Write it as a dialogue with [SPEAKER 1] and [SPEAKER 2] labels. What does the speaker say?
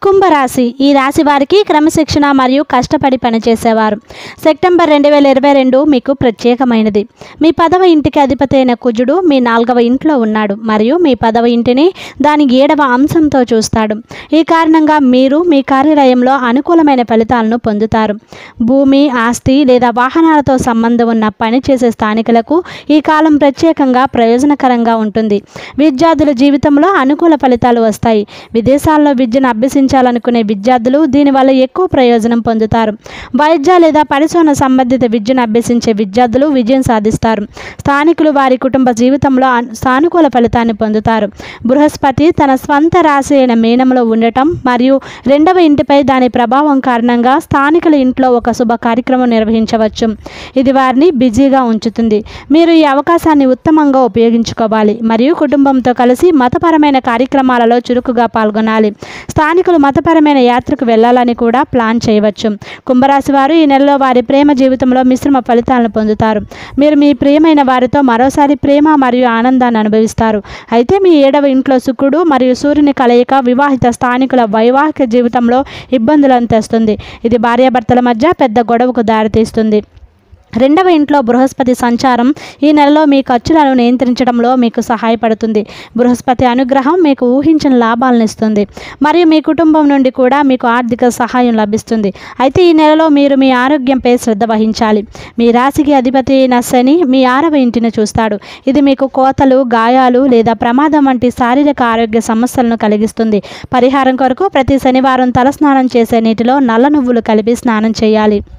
[SPEAKER 1] కుంభరాశి ఈ రాశి వారికి క్రమశిక్షణ మరియు కష్టపడి పనిచేసేవారు సెప్టెంబర్ రెండు వేల ఇరవై రెండు మీకు ప్రత్యేకమైనది మీ పదవ ఇంటికి అధిపతి అయిన కుజుడు మీ నాలుగవ ఇంట్లో ఉన్నాడు మరియు మీ పదవ ఇంటిని దాని ఏడవ అంశంతో చూస్తాడు ఈ కారణంగా మీరు మీ కార్యాలయంలో అనుకూలమైన ఫలితాలను పొందుతారు భూమి ఆస్తి లేదా వాహనాలతో సంబంధం ఉన్న పని చేసే స్థానికులకు ఈ కాలం ప్రత్యేకంగా ప్రయోజనకరంగా ఉంటుంది విద్యార్థుల జీవితంలో అనుకూల ఫలితాలు వస్తాయి విదేశాల్లో విద్యను అభ్యసించాలనుకునే విద్యార్థులు దీనివల్ల ఎక్కువ ప్రయోజనం పొందుతారు వైద్య లేదా పరిశోధన సంబంధిత విద్యను అభ్యసించే విద్యార్థులు విజయం సాధిస్తారు స్థానికులు వారి కుటుంబ జీవితంలో అన్- సానుకూల ఫలితాన్ని పొందుతారు బృహస్పతి తన స్వంత రాశి అయిన మీనంలో ఉండటం మరియు రెండవ ఇంటిపై దాని ప్రభావం కారణంగా స్థానికుల ఇంట్లో ఒక శుభ కార్యక్రమం నిర్వహించవచ్చు ఇది వారిని బిజీగా ఉంచుతుంది మీరు ఈ అవకాశాన్ని ఉత్తమంగా ఉపయోగించుకోవాలి మరియు కుటుంబంతో కలిసి మతపరమైన కార్యక్రమాలలో చురుకుగా పాల్గొనాలి స్థానికులు మతపరమైన యాత్రకు వెళ్ళాలని కూడా ప్లాన్ చేయవచ్చు కుంభరాశి వారు ఈ నెలలో వారి ప్రేమ జీవితంలో మిశ్రమ ఫలితాలను పొందుతారు మీరు మీ ప్రియమైన వారితో మరోసారి ప్రేమ మరియు ఆనందాన్ని అనుభవిస్తారు అయితే మీ ఏడవ ఇంట్లో శుక్రుడు మరియు సూర్యుని కలయిక వివాహిత స్థానికుల వైవాహిక జీవితంలో ఇబ్బందులను తెస్తుంది ఇది భార్యాభర్తల మధ్య పెద్ద గొడవకు దారితీస్తుంది రెండవ ఇంట్లో బృహస్పతి సంచారం ఈ నెలలో మీ ఖర్చులను నియంత్రించడంలో మీకు సహాయపడుతుంది బృహస్పతి అనుగ్రహం మీకు ఊహించిన లాభాలను ఇస్తుంది మరియు మీ కుటుంబం నుండి కూడా మీకు ఆర్థిక సహాయం లభిస్తుంది అయితే ఈ నెలలో మీరు మీ ఆరోగ్యంపై శ్రద్ధ వహించాలి మీ రాశికి అధిపతి అయిన శని మీ ఆరవ ఇంటిని చూస్తాడు ఇది మీకు కోతలు గాయాలు లేదా ప్రమాదం వంటి శారీరక ఆరోగ్య సమస్యలను కలిగిస్తుంది పరిహారం కొరకు ప్రతి శనివారం తలస్నానం చేసే నీటిలో నల్ల నువ్వులు కలిపి స్నానం చేయాలి